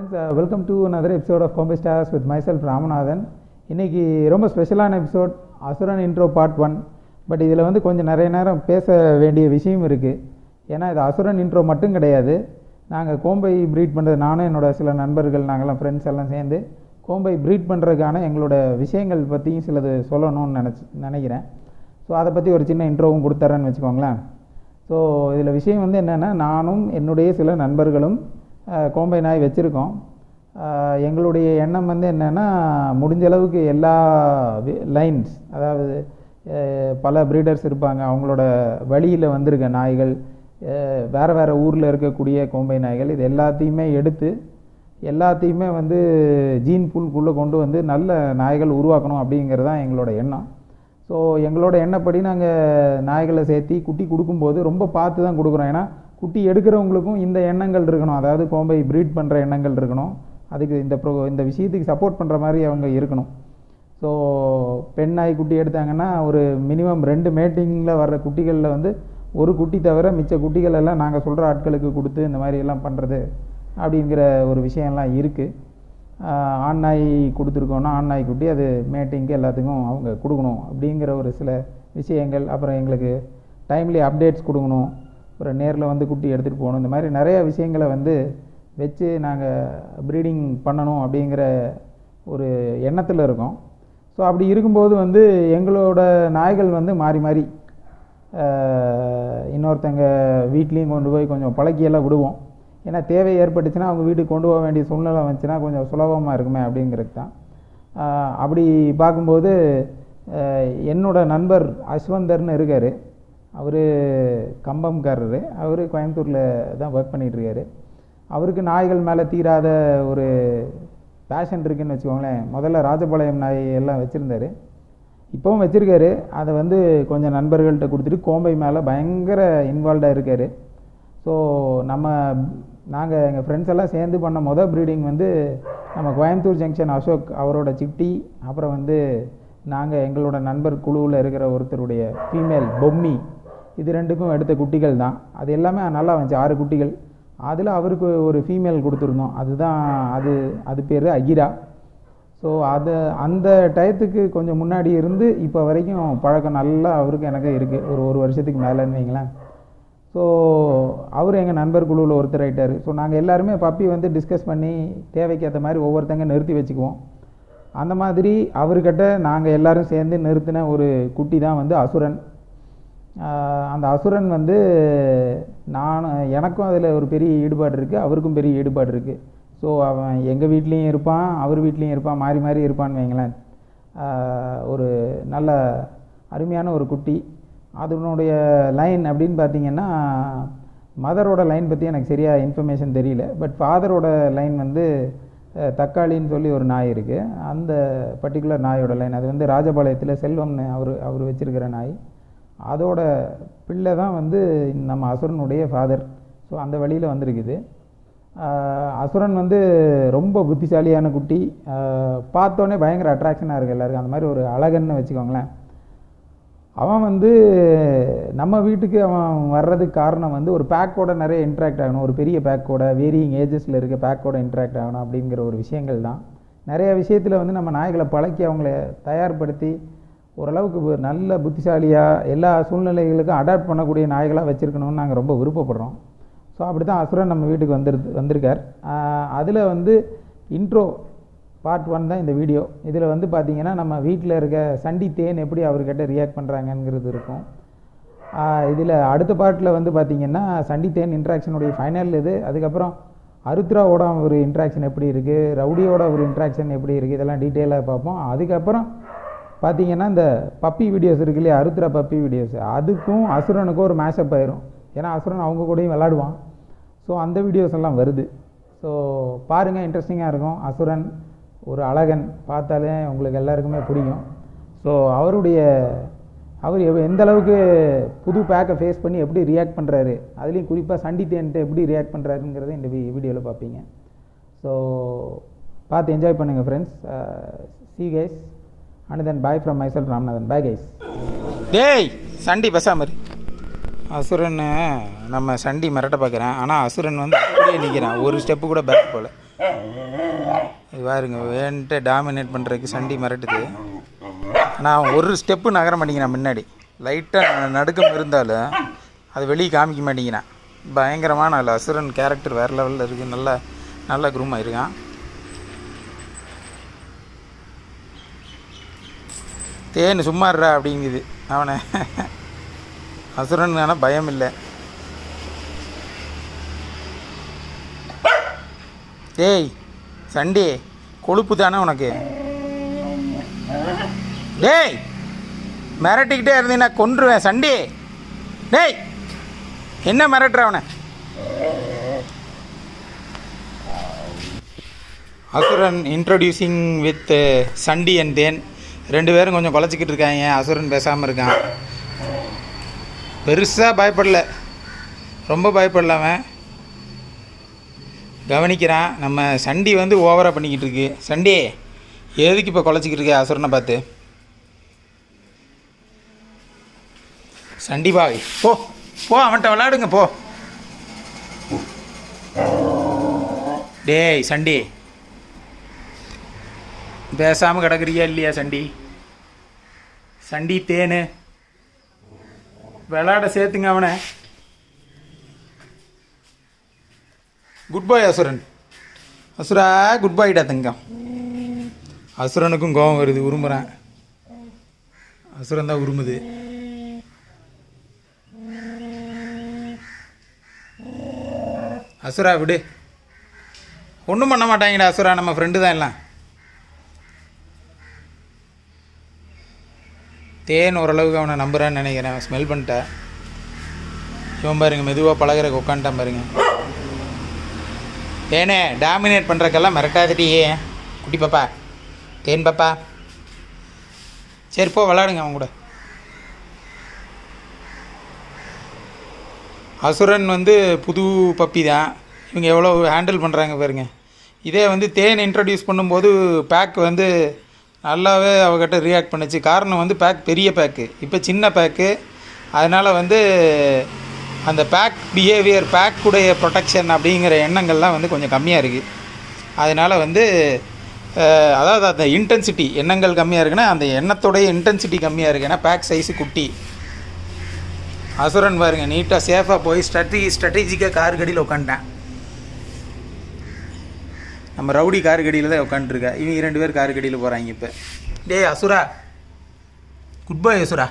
friends welcome to another episode of Kombai stars with myself Ramanathan இன்னைக்கு ரொம்ப ஸ்பெஷலான எபிசோட் அசுரன் இன்ட்ரோ பார்ட் ஒன் பட் இதில் வந்து கொஞ்சம் நிறைய நேரம் பேச வேண்டிய விஷயம் இருக்குது ஏன்னா இது அசுரன் இன்ட்ரோ மட்டும் கிடையாது நாங்கள் கோம்பை ப்ரீட் பண்ணுறது நானும் என்னோட சில நண்பர்கள் நாங்கள்லாம் ஃப்ரெண்ட்ஸ் எல்லாம் சேர்ந்து கோம்பை ப்ரீட் பண்ணுறதுக்கான எங்களோட விஷயங்கள் பற்றியும் சிலது சொல்லணும்னு நினச்சி நினைக்கிறேன் ஸோ அதை பற்றி ஒரு சின்ன இன்ட்ரோவும் கொடுத்துறேன்னு வச்சுக்கோங்களேன் ஸோ இதில் விஷயம் வந்து என்னென்னா நானும் என்னுடைய சில நண்பர்களும் அஹ், கோம்பை நாய் வச்சுருக்கோம் எங்களுடைய எண்ணம் வந்து என்னென்னா முடிஞ்ச அளவுக்கு எல்லா லைன்ஸ் அதாவது அஹ், பல ப்ரீடர்ஸ் இருப்பாங்க அவங்களோட வழியில் வந்திருக்க நாய்கள் அஹ், வேறு வேறு ஊரில் இருக்கக்கூடிய கோம்பை நாய்கள் இது எல்லாத்தையுமே எடுத்து எல்லாத்தையுமே வந்து ஜீன் பூல்குள்ளே கொண்டு வந்து நல்ல நாய்கள் உருவாக்கணும் அப்படிங்கிறது தான் எங்களோட எண்ணம் ஸோ எங்களோட எண்ணப்படி நாங்கள் நாய்களை சேர்த்தி குட்டி கொடுக்கும்போது ரொம்ப பார்த்து தான் கொடுக்குறோம் ஏன்னா குட்டி எடுக்கிறவங்களுக்கும் இந்த எண்ணங்கள் இருக்கணும் அதாவது கோம்பை ப்ரீட் பண்ணுற எண்ணங்கள் இருக்கணும் அதுக்கு இந்த ப்ரோ இந்த விஷயத்துக்கு சப்போர்ட் பண்ணுற மாதிரி அவங்க இருக்கணும் ஸோ பெண் நாய் குட்டி எடுத்தாங்கன்னா ஒரு மினிமம் ரெண்டு மேட்டிங்கில் வர்ற குட்டிகளில் வந்து ஒரு குட்டி தவிர மிச்ச குட்டிகள் எல்லாம் நாங்கள் சொல்கிற ஆட்களுக்கு கொடுத்து இந்த மாதிரி எல்லாம் பண்ணுறது அப்படிங்கிற ஒரு விஷயம்லாம் இருக்குது ஆஹ் ஆண் நாய் கொடுத்துருக்கோன்னா ஆண் நாய் குட்டி அது மேட்டிங்க்கு எல்லாத்துக்கும் அவங்க கொடுக்கணும் அப்படிங்கிற ஒரு சில விஷயங்கள் அப்புறம் எங்களுக்கு டைம்லி அப்டேட்ஸ் கொடுக்கணும் அப்புறம் நேரில் வந்து குட்டி எடுத்துகிட்டு போகணும் இந்த மாதிரி நிறைய விஷயங்களை வந்து வச்சு நாங்கள் ப்ரீடிங் பண்ணணும் அப்படிங்கிற ஒரு எண்ணத்தில் இருக்கோம் ஸோ அப்படி இருக்கும்போது வந்து எங்களோட நாய்கள் வந்து மாறி மாறி ஆஹ் இன்னொருத்தங்க வீட்லேயும் கொண்டு போய் கொஞ்சம் பழக்கியெல்லாம் விடுவோம் ஏன்னா தேவை ஏற்பட்டுச்சுன்னா அவங்க வீட்டுக்கு கொண்டு போக வேண்டிய சூழ்நிலை வந்துச்சுன்னா கொஞ்சம் சுலபமாக இருக்குமே அப்படிங்கிறது தான் ஆஹ் அப்படி பார்க்கும்போது ஆஹ் என்னோட நண்பர் அஸ்வந்தர்னு இருக்கார் அவர் கம்பம்காரரு அவர் கோயம்புத்தூரில் தான் ஒர்க் பண்ணிகிட்ருக்காரு அவருக்கு நாய்கள் மேலே தீராத ஒரு பேஷன் இருக்குன்னு வச்சுக்கோங்களேன் முதல்ல ராஜபாளையம் நாய் எல்லாம் வச்சுருந்தாரு இப்போவும் வச்சுருக்காரு அதை வந்து கொஞ்சம் நண்பர்கள்ட்ட கொடுத்துட்டு கோம்பை மேலே பயங்கர இன்வால்வ்டாக இருக்கார் ஸோ நம்ம நாங்கள் எங்கள் ஃப்ரெண்ட்ஸ் எல்லாம் சேர்ந்து பண்ண மொதல் ப்ரீடிங் வந்து நம்ம கோயம்புத்தூர் ஜங்ஷன் அசோக் அவரோட சிட்டி அப்புறம் வந்து நாங்கள் எங்களோட நண்பர் குழுவில் இருக்கிற ஒருத்தருடைய ஃபீமேல் பொம்மி இது ரெண்டுக்கும் எடுத்த குட்டிகள் தான் அது எல்லாமே நல்லா வந்துச்சு ஆறு குட்டிகள் அதில் அவருக்கு ஒரு ஃபீமேல் கொடுத்துருந்தோம் அதுதான் அது அது பேர் அகிரா ஸோ அது அந்த டயத்துக்கு கொஞ்சம் முன்னாடி இருந்து இப்போ வரைக்கும் பழக்கம் நல்லா அவருக்கு எனக்கு இருக்குது ஒரு ஒரு வருஷத்துக்கு மேலேன்னு வைங்களேன் ஸோ அவர் எங்கள் நண்பர் குழுவில் ஒருத்தர் ஆயிட்டார் ஸோ நாங்கள் எல்லாருமே பப்பி வந்து டிஸ்கஸ் பண்ணி தேவைக்கு ஏற்ற மாதிரி ஒவ்வொருத்தங்க நிறுத்தி வச்சுக்குவோம் அந்த மாதிரி அவர்கிட்ட நாங்கள் எல்லாரும் சேர்ந்து நிறுத்தின ஒரு குட்டி தான் வந்து அசுரன் ஆஹ் அந்த அசுரன் வந்து நான் எனக்கும் அதில் ஒரு பெரிய ஈடுபாடு இருக்குது அவருக்கும் பெரிய ஈடுபாடு இருக்குது ஸோ அவன் எங்கள் வீட்லேயும் இருப்பான் அவர் வீட்லேயும் இருப்பான் மாறி மாறி இருப்பான்னு வைங்களேன் ஆஹ் ஒரு நல்ல அருமையான ஒரு குட்டி அதனுடைய லைன் அப்படின்னு பார்த்தீங்கன்னா மதரோட லைன் பற்றி எனக்கு சரியாக இன்ஃபர்மேஷன் தெரியல பட் ஃபாதரோட லைன் வந்து அஹ், தக்காளின்னு சொல்லி ஒரு நாய் இருக்குது அந்த பர்டிகுலர் நாயோட லைன் அது வந்து ராஜபாளையத்தில் செல்வம்னு அவர் அவர் வச்சிருக்கிற நாய் அதோட பிள்ளை தான் வந்து நம்ம அசுரனுடைய ஃபாதர் ஸோ அந்த வழியில் வந்திருக்குது ஆஹ் அசுரன் வந்து ரொம்ப புத்திசாலியான குட்டி ஆஹ் பார்த்தோன்னே பயங்கர அட்ராக்ஷனாக இருக்குது எல்லாருக்கும் அந்த மாதிரி ஒரு அழகன்னு வச்சுக்கோங்களேன் அவன் வந்து நம்ம வீட்டுக்கு அவன் வர்றதுக்கு காரணம் வந்து ஒரு பேக்கோட நிறைய இன்ட்ராக்ட் ஆகணும் ஒரு பெரிய பேக்கோட வேரியிங் ஏஜஸில் இருக்க பேக்கோட இன்ட்ராக்ட் ஆகணும் அப்படிங்கிற ஒரு விஷயங்கள் தான் நிறைய விஷயத்தில் வந்து நம்ம நாய்களை பழக்கி அவங்கள தயார்படுத்தி ஓரளவுக்கு ஒரு நல்ல புத்திசாலியாக எல்லா சூழ்நிலைகளுக்கும் அடாப்ட் பண்ணக்கூடிய நாய்களாக வச்சுருக்கணும்னு நாங்கள் ரொம்ப விருப்பப்படுறோம் ஸோ அப்படி தான் அசுரன் நம்ம வீட்டுக்கு வந்துரு வந்திருக்கார் அதில் வந்து இன்ட்ரோ பார்ட் ஒன் தான் இந்த வீடியோ இதில் வந்து பார்த்தீங்கன்னா நம்ம வீட்டில் இருக்க சண்டி தேன் எப்படி அவர்கிட்ட ரியாக்ட் பண்ணுறாங்கங்கிறது இருக்கும் இதில் அடுத்த பார்ட்டில் வந்து பார்த்தீங்கன்னா சண்டி தேன் இன்ட்ராக்ஷனுடைய ஃபைனல் இது அதுக்கப்புறம் அருத்ராவோட ஒரு இன்ட்ராக்ஷன் எப்படி இருக்குது ரவுடியோட ஒரு இன்ட்ராக்ஷன் எப்படி இருக்குது இதெல்லாம் டீட்டெயிலாக பார்ப்போம் அதுக்கப்புறம் பார்த்தீங்கன்னா இந்த பப்பி வீடியோஸ் இருக்கு இல்லையா அருத்ரா பப்பி வீடியோஸ் அதுக்கும் அசுரனுக்கும் ஒரு மேஷப் ஆயிரும் ஏன்னா அசுரன் அவங்க கூடயும் விளாடுவான் ஸோ அந்த வீடியோஸ் எல்லாம் வருது ஸோ பாருங்கள் இன்ட்ரெஸ்டிங்காக இருக்கும் அசுரன் ஒரு அழகன் பார்த்தாலே உங்களுக்கு எல்லாருக்குமே பிடிக்கும் ஸோ அவருடைய அவர் எவ் எந்த அளவுக்கு புது பேக்கை ஃபேஸ் பண்ணி எப்படி ரியாக்ட் பண்ணுறாரு அதுலேயும் குறிப்பாக சண்டி தேன்ட்டு எப்படி ரியாக்ட் பண்ணுறாருங்கிறத இந்த வீடியோவில் பார்ப்பீங்க ஸோ பார்த்து என்ஜாய் பண்ணுங்கள் friends see guys and then bye from myself Ramanathan bye guys டேய் சண்டி பெசாமர் அசுரன் நம்ம சண்டி மிரட்ட பார்க்குறேன் ஆனால் அசுரன் வந்து அப்படியே நிற்கிறான் ஒரு ஸ்டெப்பு கூட பேக் போல இது பாருங்க வேன்ட்டு டாமினேட் பண்ணுறதுக்கு சண்டி மிரட்டுது நான் ஒரு ஸ்டெப்பு நகர மாட்டேங்கிறேன் முன்னாடி லைட்டாக நடுக்கம் இருந்தாலும் அது வெளியே காமிக்க மாட்டேங்கிறேன் பயங்கரமான ஆள் அசுரன் கேரக்டர் வேறு லெவலில் இருக்குது நல்ல நல்ல குரூம் ஆயிருக்கான் தேன் சும்மா இருடா அப்படிங்குது அவனை அசுரன் ஆனால் பயம் இல்லை டேய் சண்டே கொழுப்பு தானே உனக்கு டேய் மிரட்டிக்கிட்டே இருந்தீங்கன்னா கொன்றுவேன் சண்டே டேய் என்ன மிரட்டுற அவனை Asuran introducing with Chandi and then ரெண்டு பேரும் கொஞ்சம் குலைச்சிக்கிட்டு இருக்காங்க அசுரன் பேசாமல் இருக்கான் பெருசாக பயப்படல ரொம்ப பயப்படல அவன் கவனிக்கிறான் நம்ம சண்டி வந்து ஓவராக பண்ணிக்கிட்டு இருக்கு சண்டி எதுக்கு இப்போ குலைச்சிக்கிட்டு இருக்க அசுரனை பார்த்து சண்டி பாய் போ போ அவன்கிட்ட விளாடுங்க போ டேய் சண்டி பேசாமல் கிடக்குறியா இல்லையா சண்டி சண்டி தேனு விளாட சேர்த்துங்க அவனை குட் பாய் அசுரன் அசுரா குட் பாய்டா தங்கம் அசுரனுக்கும் கோபம் வருது உருமுறான் அசுரன் தான் உருமுது அசுரா விடு ஒன்றும் பண்ண மாட்டாங்கடா அசுரா நம்ம ஃப்ரெண்டு தான் எல்லாம் தேன் ஓரளவுக்கு அவனை நம்புறான்னு நினைக்கிறேன் ஸ்மெல் பண்ணிட்டேன் இவன் பாருங்க மெதுவாக பழகிறக்கு உட்காந்துட்டான் பாருங்க தேனே டாமினேட் பண்ணுறக்கெல்லாம் மிரட்டாதடியே குட்டி பாப்பா தேன் பாப்பா சரி போ விளாடுங்க அவன் கூட அசுரன் வந்து புது பப்பி தான் இவங்க எவ்வளோ ஹேண்டில் பண்ணுறாங்க பாருங்க இதே வந்து தேன் இன்ட்ரடியூஸ் பண்ணும்போது பேக் வந்து நல்லாவே அவகிட்ட ரியாக்ட் பண்ணுச்சு காரணம் வந்து பேக் பெரிய பேக்கு இப்போ சின்ன பேக்கு அதனால் வந்து அந்த பேக் பிஹேவியர் பேக்குடைய ப்ரொடெக்ஷன் அப்படிங்கிற எண்ணங்கள்லாம் வந்து கொஞ்சம் கம்மியாக இருக்குது அதனால் வந்து அஹ், அதாவது அந்த இன்டென்சிட்டி எண்ணங்கள் கம்மியாக இருக்குன்னா அந்த எண்ணத்தோடைய இன்டென்சிட்டி கம்மியாக இருக்குது ஏன்னா பேக் சைஸு குட்டி அசுரன் பாருங்க நீட்டாக சேஃபாக போய் ஸ்ட்ராட்டஜி ஸ்ட்ராட்டஜிக்காக கார் கடியில் உட்காந்துட்டேன் நம்ம ரவுடி கார் கடியில் தான் உட்காந்துருக்கா இவங்க ரெண்டு பேர் கார் கடியில் போகிறாங்க இப்போ டேய் அசுரா குட் பை அசுரா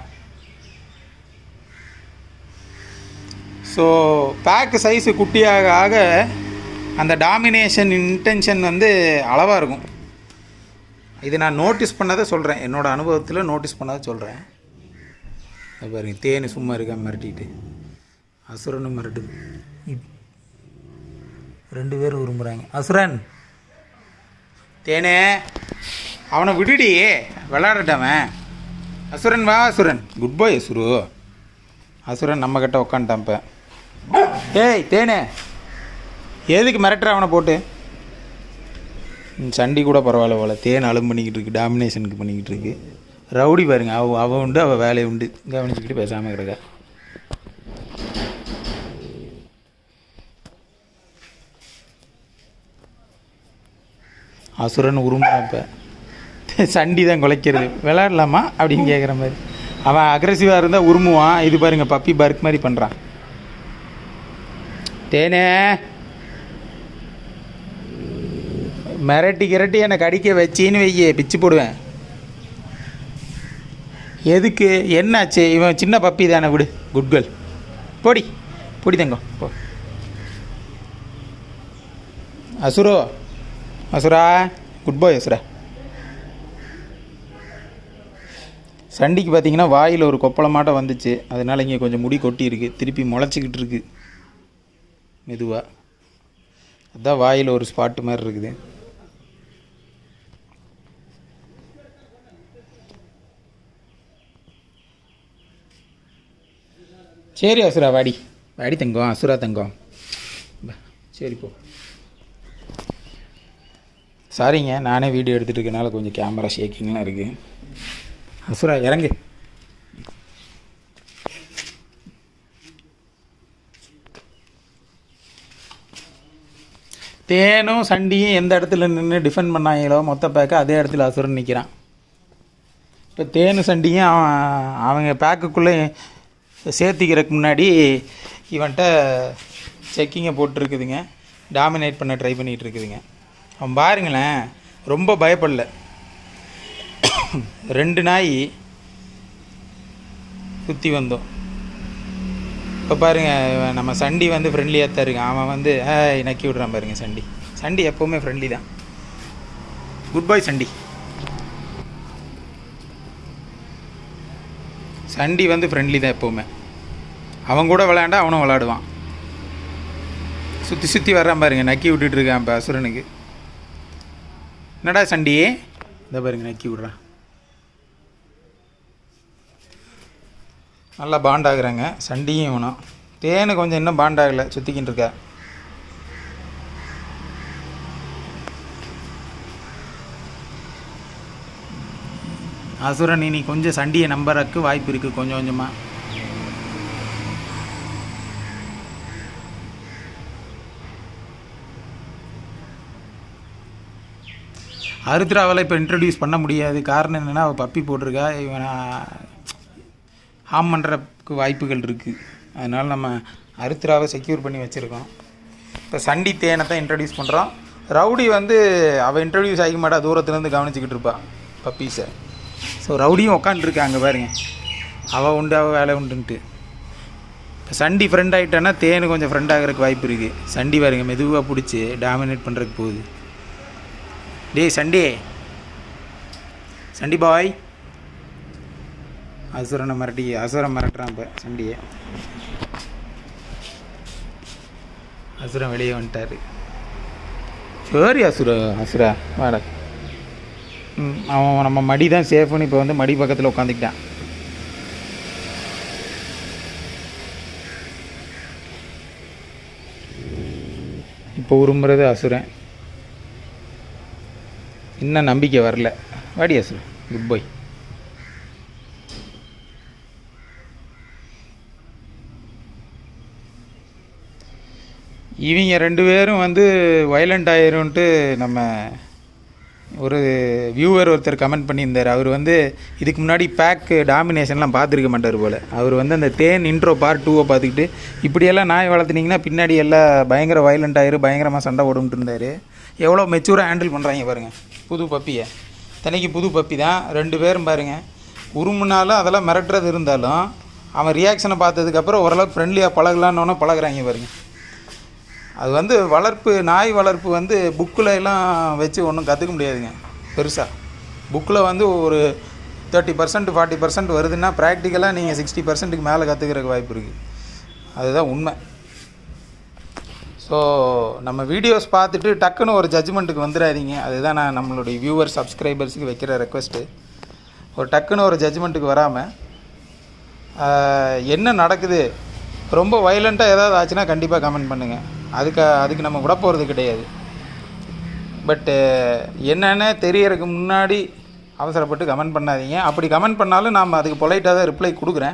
ஸோ பேக்கு சைஸு குட்டியாக ஆக அந்த டாமினேஷன் இன்டென்ஷன் வந்து அளவாக இருக்கும் இது நான் நோட்டீஸ் பண்ணதை சொல்கிறேன் என்னோடய அனுபவத்தில் நோட்டீஸ் பண்ணதை சொல்கிறேன் அது பாருங்க தேனு சும்மா இருக்கா மிரட்டிட்டு அசுரனும் மிரட்டுது இப்- ரெண்டு பேரும் விரும்புகிறாங்க அசுரன் தேனே அவனை விடுடி விளாடட்டவன் அசுரன் வா அசுரன் குட் பாய் அசுரு அசுரன் நம்ம கிட்ட உக்காந்துட்டான் இப்போ ஏய் தேனே எதுக்கு மிரட்டுற அவனை போட்டு ம், சண்டி கூட பரவாயில்ல போல தேன் அலும் பண்ணிக்கிட்டு இருக்கு டாமினேஷனுக்கு பண்ணிக்கிட்டு இருக்கு ரவுடி பாருங்க அவ அவ உண்டு அவள் வேலையை உண்டு கவனிச்சுக்கிட்டு பேசாமல் கிடக்கா அசுரன் உருமுறான் இப்போ சண்டி தான் குலைக்கிறது விளையாடலாமா அப்படின்னு கேட்குற மாதிரி அவன் அக்ரெசிவாக இருந்தால் உருமுவான் இது பாருங்க பப்பி பர்க் மாதிரி பண்ணுறான் தேனே மிரட்டி கிரட்டி என்னை கடிக்க வச்சின்னு வையே பிச்சு போடுவேன் எதுக்கு என்னாச்சு இவன் சின்ன பப்பி தானே விடு குட் கேர்ள் போடி பொடி தங்கம் போ அசுரோ அசுரா குட் பாய் அசுரா சண்டிக்கு பார்த்தீங்கன்னா வாயில் ஒரு கொப்பளமாட்டம் வந்துச்சு அதனால இங்கே கொஞ்சம் முடி கொட்டி இருக்கு திருப்பி முளைச்சிக்கிட்டு இருக்கு மெதுவாக அதான் வாயில் ஒரு ஸ்பாட்டு மாதிரி இருக்குது சரி அசுரா வாடி வாடி தங்கம் அசுரா தங்கம் பா, சரி போ சாரிங்க நானே வீடியோ எடுத்துகிட்டு இருக்கனால கொஞ்சம் கேமரா ஷேக்கிங்லாம் இருக்குது அசுரா இறங்கு தேனும் சண்டியும் எந்த இடத்துல நின்று டிஃபெண்ட் பண்ணாங்களோ மொத்த பேக்கு அதே இடத்துல அசுரன் நிற்கிறான் இப்போ தேனு சண்டியும் அவன் அவங்க பேக்குக்குள்ளே சேர்த்திக்கிறதுக்கு முன்னாடி இவன்கிட்ட செக்கிங்கை போட்டிருக்குதுங்க டாமினேட் பண்ண ட்ரை பண்ணிகிட்டு இருக்குதுங்க அவன் பாருங்களேன் ரொம்ப பயப்படல ரெண்டு நாய் சுற்றி வந்தோம் இப்போ பாருங்க இவன் நம்ம சண்டி வந்து ஃப்ரெண்ட்லியாக தான் இருக்கான் அவன் வந்து ஹாய் நக்கி விட்றான் பாருங்க சண்டி சண்டி எப்போவுமே ஃப்ரெண்ட்லி தான் குட் பாய் சண்டி சண்டி வந்து ஃப்ரெண்ட்லி தான் எப்போவுமே அவன் கூட விளையாண்டா அவனும் விளாடுவான் சுற்றி சுற்றி வர்றான் பாருங்க நக்கி விட்டுட்டு இருக்கான் இப்போ அசுரனுக்கு என்னடா சண்டி இந்த பாருங்க நக்கி விட்றான் நல்லா பாண்ட் ஆகுறாங்க சண்டியும் இவனும் தேனு கொஞ்சம் இன்னும் பாண்ட் ஆகலை சுற்றிக்கிட்டு இருக்கா அசுரன் இனி கொஞ்சம் சண்டியை நம்புறதுக்கு வாய்ப்பு இருக்குது கொஞ்சம் கொஞ்சமாக அருத்ராவில் இப்போ இன்ட்ரடியூஸ் பண்ண முடியாது காரணம் என்னென்னா அவள் பப்பி போட்டிருக்கா இவனை ஹார்ம் பண்ணுறதுக்கு வாய்ப்புகள் இருக்குது அதனால் நம்ம அருத்ராவை செக்யூர் பண்ணி வச்சுருக்கோம் இப்போ சண்டி தேனை தான் இன்ட்ரடியூஸ் பண்ணுறோம் ரவுடி வந்து அவள் இன்ட்ரடியூஸ் ஆகிக்க மாட்டா தூரத்துலேருந்து கவனிச்சிக்கிட்டு இருப்பா பப்பீஸை ஸோ ரவுடியும் உக்காந்துருக்கா அங்கே பாருங்க அவள் உண்டு அவள் வேலை உண்டுன்ட்டு இப்போ சண்டி ஃப்ரெண்ட் ஆகிட்டான்னா தேனு கொஞ்சம் ஃப்ரெண்ட் ஆகிறதுக்கு வாய்ப்பு இருக்குது சண்டி பாருங்க மெதுவாக பிடிச்சி டாமினேட் பண்ணுறதுக்கு போகுது டேய் சண்டி சண்டி பாய் அசுரனை மிரட்டி அசுரன் மிரட்டுறான் இப்போ சண்டியை அசுரன் வெளியே வந்துட்டாரு சரி அசுர அசுரா வாடா ம், அவன் நம்ம மடி தான் சேஃப்னு இப்போ வந்து மடி பக்கத்தில் உட்காந்துக்கிட்டான் இப்போ உருமுறது அசுரன் இன்னும் நம்பிக்கை வரல வாடி அசுரன் குட் பை இவங்க ரெண்டு பேரும் வந்து வயலண்ட் ஆயிரும்ன்ட்டு நம்ம ஒரு வியூவர் ஒருத்தர் கமெண்ட் பண்ணியிருந்தார் அவர் வந்து இதுக்கு முன்னாடி பேக் டாமினேஷன்லாம் பார்த்துருக்க மாட்டார் போல் அவர் வந்து அந்த தேன் இன்ட்ரோ பார்ட் டூவை பார்த்துக்கிட்டு இப்படியெல்லாம் நாய் வளர்த்துனீங்கன்னா பின்னாடி எல்லாம் பயங்கர வயலண்ட் ஆயிரும் பயங்கரமாக சண்டை போடும்ட்டு இருந்தார் எவ்வளோ மெச்சூராக ஹேண்டில் பண்ணுறாங்க பாருங்கள் புது பப்பியை தனிக்கு புது பப்பி தான் ரெண்டு பேரும் பாருங்கள் உருமுனாலும் அதெல்லாம் மிரட்டுறது இருந்தாலும் அவன் ரியாக்ஷனை பார்த்ததுக்கப்புறம் ஓரளவுக்கு ஃப்ரெண்ட்லியாக பழகலான்னு பழகுறாங்க பாருங்கள் அது வந்து வளர்ப்பு நாய் வளர்ப்பு வந்து புக்கில் எல்லாம் வச்சு ஒன்றும் கற்றுக்க முடியாதுங்க பெருசாக புக்கில் வந்து ஒரு தேர்ட்டி பர்சன்ட் ஃபார்ட்டி பர்சன்ட் வருதுன்னா ப்ராக்டிக்கலாக நீங்கள் சிக்ஸ்டி பர்சன்ட்டுக்கு மேலே கற்றுக்கிறதுக்கு வாய்ப்பு இருக்குது அதுதான் உண்மை ஸோ நம்ம வீடியோஸ் பார்த்துட்டு டக்குன்னு ஒரு ஜட்ஜ்மெண்ட்டுக்கு வந்துடாதீங்க அதுதான் நான் நம்மளுடைய வியூவர் சப்ஸ்கிரைபர்ஸுக்கு வைக்கிற ரெக்வஸ்ட்டு ஒரு டக்குன்னு ஒரு ஜட்ஜ்மெண்ட்டுக்கு வராமல் என்ன நடக்குது ரொம்ப வயலண்ட்டாக ஏதாவது ஆச்சுன்னா கண்டிப்பாக கமெண்ட் பண்ணுங்கள் அதுக்கு அதுக்கு நம்ம விட போகிறது கிடையாது பட்டு என்னென்ன தெரியறதுக்கு முன்னாடி அவசரப்பட்டு கமெண்ட் பண்ணாதீங்க அப்படி கமெண்ட் பண்ணாலும் நாம் அதுக்கு பொலைட்டாக தான் ரிப்ளை கொடுக்குறேன்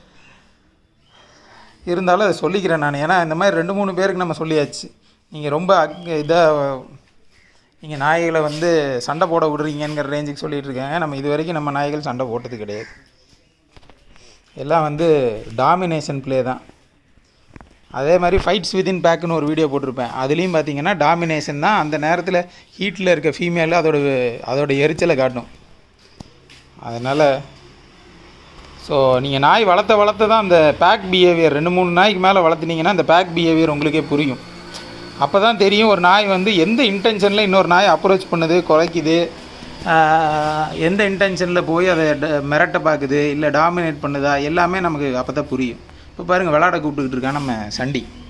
இருந்தாலும் அதை சொல்லிக்கிறேன் நான் ஏன்னா இந்த மாதிரி ரெண்டு மூணு பேருக்கு நம்ம சொல்லியாச்சு நீங்கள் ரொம்ப இதாக நீங்கள் நாய்களை வந்து சண்டை போட விடுறீங்கிற ரேஞ்சுக்கு சொல்லிட்டு இருக்கேன் நம்ம இது வரைக்கும் நம்ம நாய்கள் சண்டை போட்டது கிடையாது எல்லாம் வந்து டாமினேஷன் ப்ளே தான் அதே மாதிரி ஃபைட்ஸ் வித்தின் பேக்குன்னு ஒரு வீடியோ போட்டிருப்பேன் அதுலேயும் பார்த்தீங்கன்னா டாமினேஷன் தான் அந்த நேரத்தில் ஹீட்டில் இருக்க ஃபீமேல் அதோட அதோட எரிச்சலை காட்டும் அதனால் ஸோ நீங்கள் நாய் வளர்த்த வளர்த்த தான் அந்த பேக் பிஹேவியர் ரெண்டு மூணு நாய்க்கு மேலே வளர்த்துனீங்கன்னா அந்த பேக் பிஹேவியர் உங்களுக்கே புரியும் அப்போ தான் தெரியும் ஒரு நாய் வந்து எந்த இன்டென்ஷனில் இன்னொரு நாயை அப்ரோச் பண்ணுது குறைக்குது ஆஹ், எந்த இன்டென்ஷனில் போய் அதை ட- மிரட்ட பார்க்குது இல்லை டாமினேட் பண்ணுதா எல்லாமே நமக்கு அப்போ தான் புரியும் இப்போ பாருங்கள் விளாட கூப்பிட்டுக்கிட்டு இருக்கான் நம்ம சண்டி